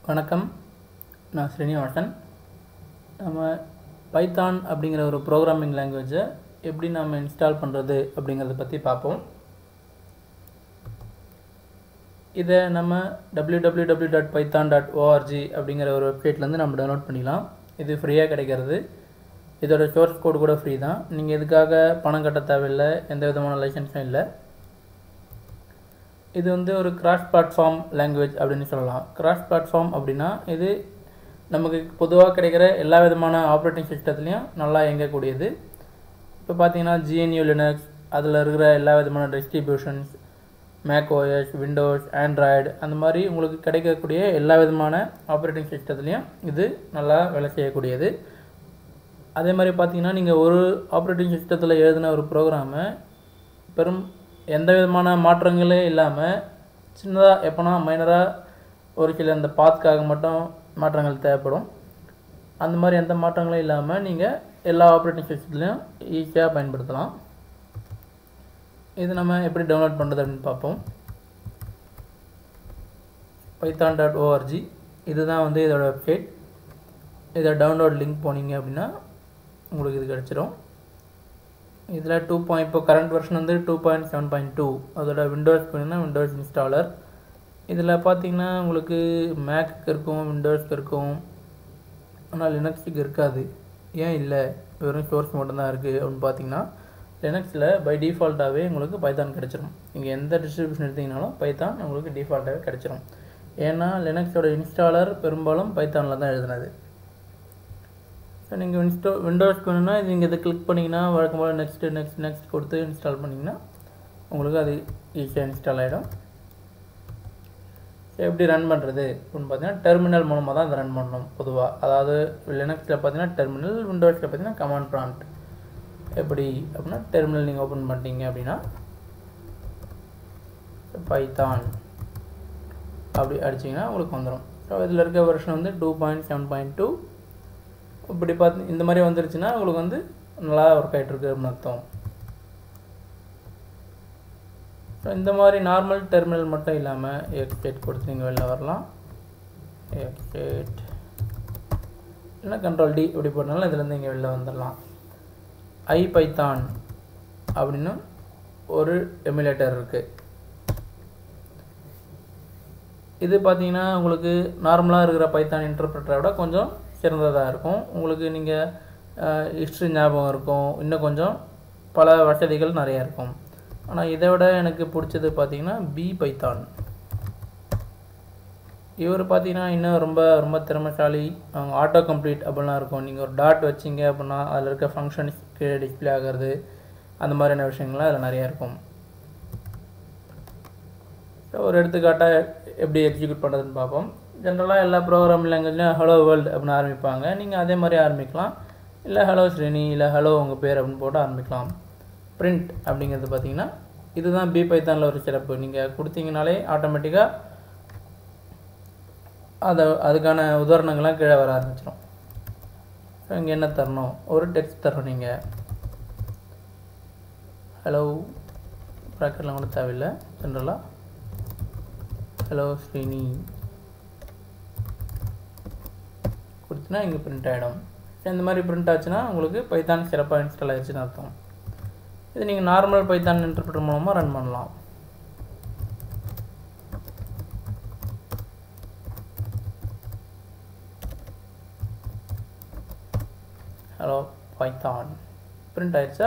வணக்கம் நான் ஸ்ரீனிவாசன் நம்ம பைத்தான் அப்படிங்கிற ஒரு ப்ரோக்ராமிங் லாங்குவேஜை எப்படி நம்ம இன்ஸ்டால் பண்ணுறது அப்படிங்கிறத பற்றி பார்ப்போம் இதை நம்ம www.python.org dot Python dot O R G அப்படிங்கிற ஒரு வெப்சைட்லேருந்து நம்ம டவுன்லோட் பண்ணிக்கலாம் இது ஃப்ரீயாக கிடைக்கிறது இதோட சோர்ஸ் கோட் கூட ஃப்ரீ தான் நீங்கள் இதுக்காக பணம் கட்ட தேவையில்லை எந்த விதமான லைசன்ஸும் இல்லை இது வந்து ஒரு கிராஸ் பிளாட்ஃபார்ம் லாங்குவேஜ் அப்படின்னு சொல்லலாம் கிராஸ் பிளாட்ஃபார்ம் அப்படின்னா இது நமக்கு பொதுவாக கிடைக்கிற எல்லா விதமான ஆப்ரேட்டிங் சிஸ்டத்துலேயும் நல்லா இயங்கக்கூடியது இப்போ பார்த்தீங்கன்னா ஜிஎன்யூ லினக்ஸ் அதில் இருக்கிற எல்லா விதமான distributions Mac OS Windows Android அந்த மாதிரி உங்களுக்கு கிடைக்கக்கூடிய எல்லா விதமான ஆப்ரேட்டிங் சிஸ்டத்துலேயும் இது நல்லா வேலை செய்யக்கூடியது அதே மாதிரி பார்த்தீங்கன்னா நீங்கள் ஒரு ஆப்ரேட்டிங் சிஸ்டத்தில் எழுதின ஒரு ப்ரோக்ராமை பெரும் எந்த விதமான மாற்றங்களே இல்லாமல் சின்னதாக எப்போனா மைனராக ஒரு சில இந்த பாத்துக்காக மட்டும் மாற்றங்கள் தேவைப்படும் அந்த மாதிரி எந்த மாற்றங்களும் இல்லாமல் நீங்கள் எல்லா ஆப்ரேட்டிங் சிஸ்டத்துலையும் ஈஸியாக பயன்படுத்தலாம் இது நம்ம எப்படி டவுன்லோட் பண்ணுறது அப்படின்னு பார்ப்போம் பைத்தான் டாட் ஓஆர்ஜி இதுதான் வந்து இதோட வெப்சைட் இதை டவுன்லோட் லிங்க் போனீங்க அப்படின்னா உங்களுக்கு இது கிடச்சிரும் இதில் டூ பாயிண்ட் இப்போ கரண்ட் வெர்ஷன் வந்து two point seven point two அதோட விண்டோஸ் பார்த்தீங்கன்னா விண்டோஸ் இன்ஸ்டாலர் இதில் பார்த்தீங்கன்னா உங்களுக்கு மேக்கு இருக்கும் விண்டோஸ்க்கு இருக்கும் ஆனால் லினக்ஸுக்கு இருக்காது ஏன் இல்லை வெறும் சோர்ஸ் மட்டும்தான் இருக்குது அப்படின்னு பார்த்தீங்கன்னா லினக்ஸில் பை டிஃபால்ட்டாகவே உங்களுக்கு பைத்தான் கிடச்சிரும் நீங்கள் எந்த டிஸ்ட்ரிபியூஷன் எடுத்தீங்கனாலும் பைத்தான் உங்களுக்கு டிஃபால்ட்டாகவே கிடச்சிரும் ஏன்னா லினக்ஸோட இன்ஸ்டாலர் பெரும்பாலும் பைத்தானில் தான் எழுதுனது ஸோ நீங்கள் இன்ஸ்டோ விண்டோஸ்க்கு வேணும்னா இது நீங்கள் இதை கிளிக் பண்ணிங்கன்னா வழக்கம் போல் நெக்ஸ்ட்டு நெக்ஸ்ட் நெக்ஸ்ட் கொடுத்து இன்ஸ்டால் பண்ணிங்கன்னா உங்களுக்கு அது ஈஸியாக இன்ஸ்டால் ஆகிடும் ஸோ எப்படி ரன் பண்ணுறது அப்படின்னு பார்த்தீங்கன்னா டெர்மினல் மூலமாக தான் அதை ரன் பண்ணணும் பொதுவாக அதாவது லினக்ஸில் பார்த்தீங்கன்னா டெர்மினல் விண்டோஸில் பார்த்தீங்கன்னா கமாண்ட் ப்ராம்ப்ட் எப்படி அப்படின்னா டெர்மினல் நீங்கள் ஓப்பன் பண்ணிட்டீங்க அப்படின்னா பைத்தான் அப்படி அடிச்சிங்கன்னா உங்களுக்கு வந்துடும் ஸோ இதில் இருக்க வெர்ஷன் வந்து two point seven point two இப்படி பார்த்து இந்த மாதிரி வந்துருச்சுன்னா உங்களுக்கு வந்து நல்லா ஒர்க் ஆகிட்டுருக்கு அப்படின்னு அர்த்தம் ஸோ இந்த மாதிரி நார்மல் டெர்மினல் மட்டும் இல்லாமல் எக்ஸ்டேட் கொடுத்து நீங்கள் வெளில வரலாம் எக்ஸ்டேட் இல்லைன்னா கண்ட்ரோல் டி இப்படி போட்டாலும் இதுலேருந்து இங்கே வெளில வந்துடலாம் ஐ பைத்தான் அப்படின்னு ஒரு எமுலேட்டர் இருக்குது இது பார்த்தீங்கன்னா உங்களுக்கு நார்மலாக இருக்கிற பைத்தான் இன்டர்பிரட்டரை விட கொஞ்சம் சிறந்ததாக இருக்கும் உங்களுக்கு நீங்கள் ஹிஸ்ட்ரி ஞாபகம் இருக்கும் இன்னும் கொஞ்சம் பல வசதிகள் நிறையா இருக்கும் ஆனால் இதை விட எனக்கு பிடிச்சது பார்த்தீங்கன்னா பி பைத்தான் இவர் பார்த்தீங்கன்னா இன்னும் ரொம்ப ரொம்ப திறமைசாலி அவங்க ஆட்டோ கம்ப்ளீட் அப்படிலாம் இருக்கும் நீங்கள் ஒரு டாட் வச்சிங்க அப்படின்னா அதில் இருக்க ஃபங்க்ஷன்ஸ் கீழே டிஸ்பிளே ஆகிறது அந்த மாதிரியான விஷயங்கள்லாம் அதில் நிறையா இருக்கும் ஸோ ஒரு எடுத்துக்காட்டாக எப்படி எக்ஸிக்யூட் பண்ணுறதுன்னு பார்ப்போம் ஜென்ரலாக எல்லா ப்ரோக்ராம் லாங்குவேஜ்லையும் ஹலோ வேர்ல்டு அப்படின்னு ஆரம்பிப்பாங்க நீங்கள் அதே மாதிரி ஆரம்பிக்கலாம் இல்லை ஹலோ ஸ்ரீனி இல்லை ஹலோ உங்கள் பேர் அப்படின்னு போட்டு ஆரம்பிக்கலாம் பிரிண்ட் அப்படிங்கிறது பார்த்தீங்கன்னா இதுதான் பி பைத்தானில் ஒரு சிறப்பு நீங்கள் கொடுத்தீங்கனாலே ஆட்டோமேட்டிக்காக அதை அதுக்கான உதாரணங்கள்லாம் கீழே வர ஆரம்பிச்சிடும் ஸோ இங்கே என்ன தரணும் ஒரு டெக்ஸ்ட் தரணும் நீங்கள் ஹலோ ப்ராக்கெட்லாம் கூட தேவையில்லை ஜென்ரலாக ஹலோ ஸ்ரீனி கொடுத்தினா இங்கே பிரிண்ட் ஆகிடும் இந்த மாதிரி பிரிண்ட் ஆச்சுன்னா உங்களுக்கு பைத்தான் சிறப்பாக இன்ஸ்டால் ஆயிடுச்சுன்னு அர்த்தம் இது நீங்கள் நார்மல் பைத்தான் இன்டர்பிரட்டர் மூலமாக ரன் பண்ணலாம் ஹலோ பைத்தான் பிரிண்ட் ஆயிடுச்சா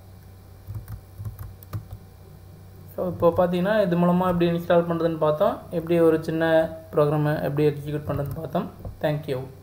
ஸோ இப்போ பார்த்தீங்கன்னா இது மூலமாக எப்படி இன்ஸ்டால் பண்ணுறதுன்னு பார்த்தோம் எப்படி ஒரு சின்ன ப்ரோக்ராமை எப்படி எக்ஸிக்யூட் பண்ணுறதுன்னு பார்த்தோம் தேங்க்யூ